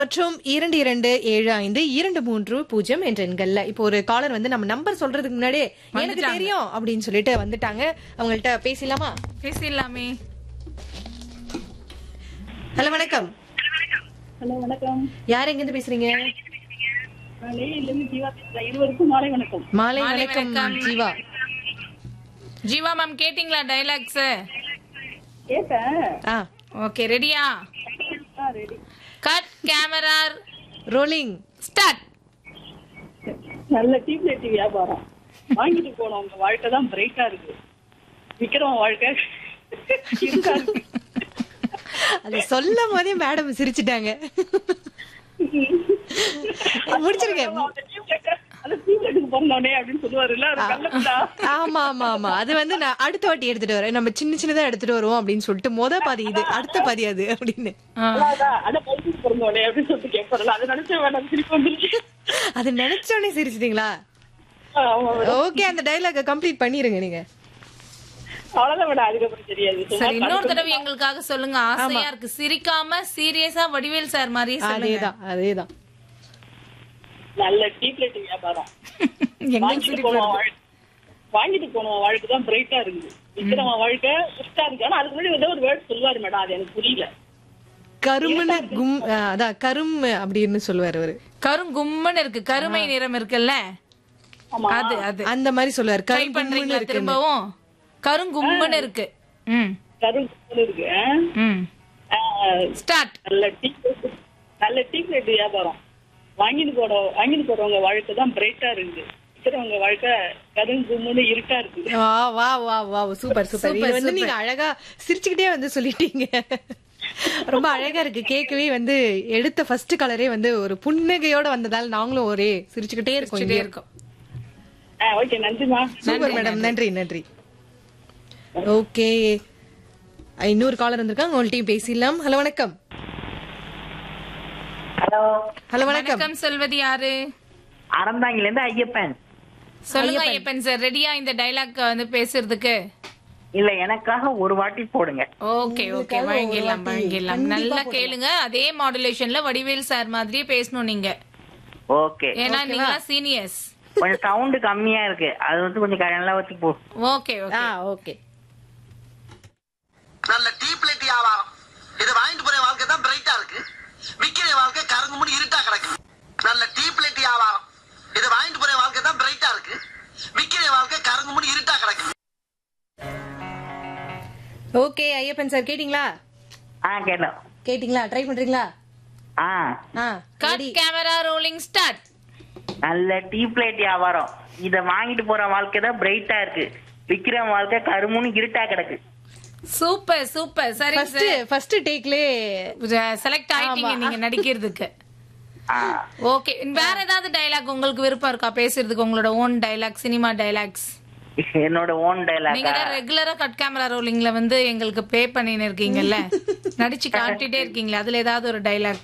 மற்றும் இரண்டு இரண்டு ஏழு ஐந்து இரண்டு மூன்று பூஜ்ஜியம் என்ற எண்கள்ல இப்போ ஒரு காலர் வந்து நம்ம நம்பர் சொல்றதுக்கு முன்னாடியே எனக்கு வந்துட்டாங்க. தெரியும் அப்படின்னு சொல்லிட்டு வந்துட்டாங்க அவங்கள்ட்ட பேசலாமா பேசிடலாமே ஹலோ வணக்கம் ஹலோ வணக்கம் யார் எங்க இருந்து பேசுறீங்க நான் நெய்யிலிருந்து ஜீவா பேசுறேன் இருவருக்கும் மாலை வணக்கம் மாலை மாலை வணக்கம் வணக்கம். ஜீவா ஜீவா மேம் கேட்டிங்களா டைலாக்ஸ் கேட்டேன் ஆ ஓகே ரெடியா ஆ ready cut camera rolling start நல்ல டீப் லைட் வியாபாரம் வாங்கிட்டு போனோம் உங்க வாழ்க்கை தான் பிரைட்டா இருக்கு விக்கிறவன் வாழ்க்கை இருக்கா இருக்கு அது சொல்லும் போதே மேடம் சிரிச்சிட்டாங்க முடிச்சிருங்க அந்த டீப் லைட் அந்த டீப் லைட்டுக்கு போனோடனே அப்படின்னு சொல்லுவாருல்ல அது கள்ளப்படா ஆமா ஆமா ஆமா அது வந்து நான் அடுத்த வாட்டி எடுத்துட்டு வரேன் நம்ம சின்ன சின்னதா எடுத்துட்டு வருவோம் அப்படின்னு சொல்லிட்டு மொத பாதி இது அடுத்த பாதி அது அப்படின்னு அதான் அத பைக்கு பிறந்தோடனே அப்படின்னு சொல்லிட்டு கேட்பாருல்ல அதை நினைச்ச வேண்டாம் திருப்பி வந்துருச்சு அது நினைச்ச உடனே சிரிச்சிட்டீங்களா ஆமா ஓகே அந்த டைலாக கம்ப்ளீட் பண்ணிருங்க நீங்க அவ்வளவுதான் வேண்டாம் அதுக்கப்புறம் தெரியாது சும்மா சரி இன்னொரு தடவை எங்களுக்காக சொல்லுங்க ஆசையா இருக்கு சிரிக்காம சீரியஸா வடிவேல் சார் மாதிரியே சொல்லுங்க அதேதான் அதேதான் நல்ல டீப் லைட் வியாபாரம் எங்களுக்கு வாங்கிட்டு சிரிப்பு போனவன் வருது. வாழ்க்கை வாங்கிட்டு போனவன் வாழ்க்கை தான் பிரைட்டா இருக்குது விக்கிறவன் வாழ்க்கை இஷ்டா இருக்கு ஆனா அதுக்கு முன்னாடி ஏதோ ஒரு வேர்ட் சொல்லுவாரு மேடம் அது எனக்கு புரியல கரும்புன்னு கும் ஆ, அதான் கரும் அப்படின்னு சொல்லுவாரு அவரு கருங்கும்மன்னு இருக்கு கருமை நிறம் இருக்குல்ல ஆமா அது அது அந்த மாதிரி சொல்லுவாரு ட்ரை கரும்புன்னு பண்றீங்களா இருக்கு திரும்பவும் கருங்கும்மன்னு இருக்கு ம் கரும்பு இருக்கு ம் ஆ, ஸ்டார்ட் நல்ல டீ நல்ல டீ பிளேட் வியாபாரம் வாங்கிட்டு போற வாங்கிட்டு போறவங்க வாழ்க்கை தான் பிரைட்டா இருக்குது விக்கிறவங்க வாழ்க்கை கருங்கும்னு இருட்டா இருக்குது வா வா வா வா சூப்பர் சூப்பர் இது Super, வந்து super. நீங்க அழகா சிரிச்சுக்கிட்டே வந்து சொல்லிட்டீங்க ரொம்ப அழகா இருக்கு கேட்கவே வந்து எடுத்த ஃபர்ஸ்ட் கலரே வந்து ஒரு புன்னகையோட வந்ததால் நாங்களும் ஒரே சிரிச்சுக்கிட்டே இருக்கோம் சிரிச்சுட்டே இங்கே. இருக்கும் ஓகே நன்றிமா சூப்பர் மேடம் நன்றி நன்றி ஓகே இன்னொரு காலர் வந்திருக்காங்க உங்கள்ட்டையும் பேசிடலாம் ஹலோ வணக்கம் ஹலோ ஹலோ வணக்கம் வணக்கம் சொல்வது யாரு அறந்தாங்கில இருந்து ஐயப்பன் சொல்லுங்க ஐயப்பன் சார் ரெடியா இந்த டைலாக் வந்து பேசுறதுக்கு இல்ல எனக்காக ஒரு வாட்டி போடுங்க ஓகே ஓகே வழங்கிடலாம் வழங்கிடலாம் நல்லா கேளுங்க அதே மாடுலேஷன்ல வடிவேல் சார் மாதிரியே பேசணும் நீங்க ஓகே ஏன்னா நீங்க சீனியர்ஸ் கொஞ்சம் சவுண்ட் கம்மியா இருக்கு அது வந்து கொஞ்சம் நல்லா வச்சு போ ஓகே ஆ ஓகே ஓகே நல்ல டீப் லைட் வியாபாரம் இது வாங்கிட்டு போற வாழ்க்கை தான் பிரைட்டா இருக்கு விக்கிற வாழ்க்கை கருங்கு முடி இருட்டா கிடக்கு நல்ல டீப் லைட் வியாபாரம் இது வாங்கிட்டு போற வாழ்க்கை தான் பிரைட்டா இருக்கு விக்கிற வாழ்க்கை கருங்கு முடி இருட்டா கிடக்கு ஓகே ஐயப்பன் சார் கேட்டிங்களா ஆ கேட்டோம் கேட்டிங்களா ட்ரை பண்றீங்களா ஆ ஆ கட் கேமரா ரோலிங் ஸ்டார்ட் நல்ல டீ பிளேட் வியாபாரம் இத வாங்கிட்டு போற வாழ்க்கை தான் பிரைட்டா இருக்கு விக்கிற வாழ்க்கை கருமுன்னு இருட்டா கிடக்கு சூப்பர் சூப்பர் சரி ஃபர்ஸ்ட் ஃபர்ஸ்ட் டேக்லே செலக்ட் ஆயிட்டீங்க நீங்க நடிக்கிறதுக்கு ஆ, ஓகே வேற ஏதாவது டைலாக் உங்களுக்கு விருப்பம் இருக்கா பேசுறதுக்கு உங்களோட ஓன் டைலாக் சினிமா டைலாக்ஸ் என்னோட ஓன் நீங்க டைலாக் தான் ரெகுலரா கட் கேமரா ரோலிங்ல வந்து எங்களுக்கு பே பண்ணின்னு இருக்கீங்கல்ல நடிச்சு காட்டிட்டே இருக்கீங்களே அதுல ஏதாவது ஒரு டைலாக்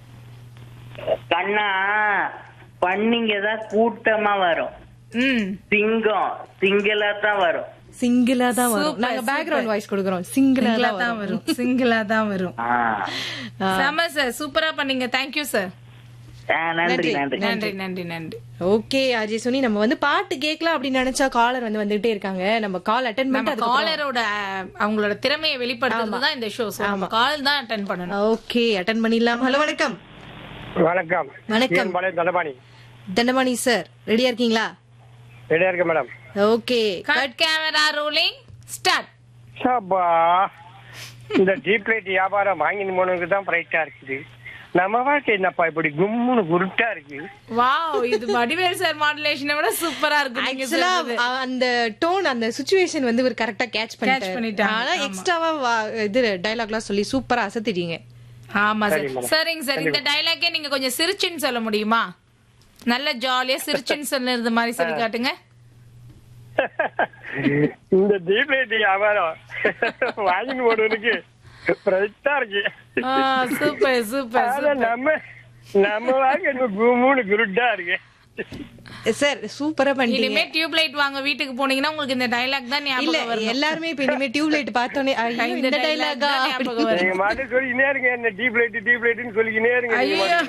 கண்ணா பண்ணிங்க தான் கூட்டமா வரும் ம் சிங்கம் சிங்கிளா தான் வரும் சிங்கிளா தான் வரும் Super, நாங்க super. பேக்ரவுண்ட் வாய்ஸ் கொடுக்குறோம் சிங்கிளா சிங்கிளா தான் தான் வரும் வரும் சிங்கிளா தான் வரும் ஆ. செம சார் சூப்பரா பண்ணீங்க தேங்க்யூ சார் ஆ, நன்றி நன்றி நன்றி நன்றி நன்றி ஓகே அஜய் சுனி நம்ம வந்து பாட்டு கேட்கலாம் அப்படின்னு நினைச்சா காலர் வந்து வந்துகிட்டே இருக்காங்க நம்ம கால் அட்டன் நம்ம பண்ணிட்டு காலரோட அவங்களோட திறமையை வெளிப்படுத்துறது தான் இந்த ஷோ நம்ம கால் தான் அட்டன் பண்ணணும் ஓகே அட்டன் பண்ணிடலாம் ஹலோ வணக்கம் வணக்கம் வணக்கம். என் பழைய தண்டபாணி தண்டமணி சார் ரெடியா இருக்கீங்களா ரெடியா இருக்கு madam okay cut camera rolling start சாப்பா இந்த ஜீப் லைட் வியாபாரம் வாங்கின போனதுக்கு தான் பிரைட்டா இருக்குது நம்ம வாழ்க்கை என்னப்பா இப்படி கும்முன்னு குருட்டா இருக்கு வாவ் இது வடிவேல் சார் மாடுலேஷனை விட சூப்பரா இருக்கு நீங்க ஆக்சுவலா சொல்றது. அந்த டோன் அந்த சுச்சுவேஷன் வந்து ஒரு கரெக்டா கேட்ச் பண்ணிட்டாரு பண்ணிட்டாங்க, ஆனா ஆமா. எக்ஸ்ட்ராவா இது டைலாக்லாம் சொல்லி சூப்பரா அசத்திட்டீங்க ஆமா சார் சரிங்க சார் இந்த டைலாக்கே நீங்க கொஞ்சம் சிரிச்சுன்னு சொல்ல முடியுமா நல்ல ஜாலியா சிரிச்சுன்னு சொல்லுறது மாதிரி சொல்லி காட்டுங்க இந்த ஜீப் லைட் வியாபாரம் வாங்கின போனதுக்கு பிரைட்டா இருக்கு சூப்பர் சூப்பர் ஆனா நம்ம நம்ம வாழ்க்கை இப்ப கும்முன்னு குருட்டா இருக்கு சார் சூப்பரா பண்ணிட்டீங்க இனிமே டியூப் லைட் வாங்க வீட்டுக்கு போனீங்கன்னா உங்களுக்கு இந்த டைலாக் தான் இல்ல ஞாபகம் வரும் எல்லாருமே இப்ப இனிமே டியூப் லைட் பார்த்தோன்னே ஐயோ, இந்த இந்த dialogue டைலாகா தான் ஞாபகம் வரும் நீங்க மட்டும் சொல்லிக்கினே இருங்க என்ன டீப் லைட் டீப் லைட்னு சொல்லிக்கினே இருங்க நீங்க ஐயோ மட்டும்.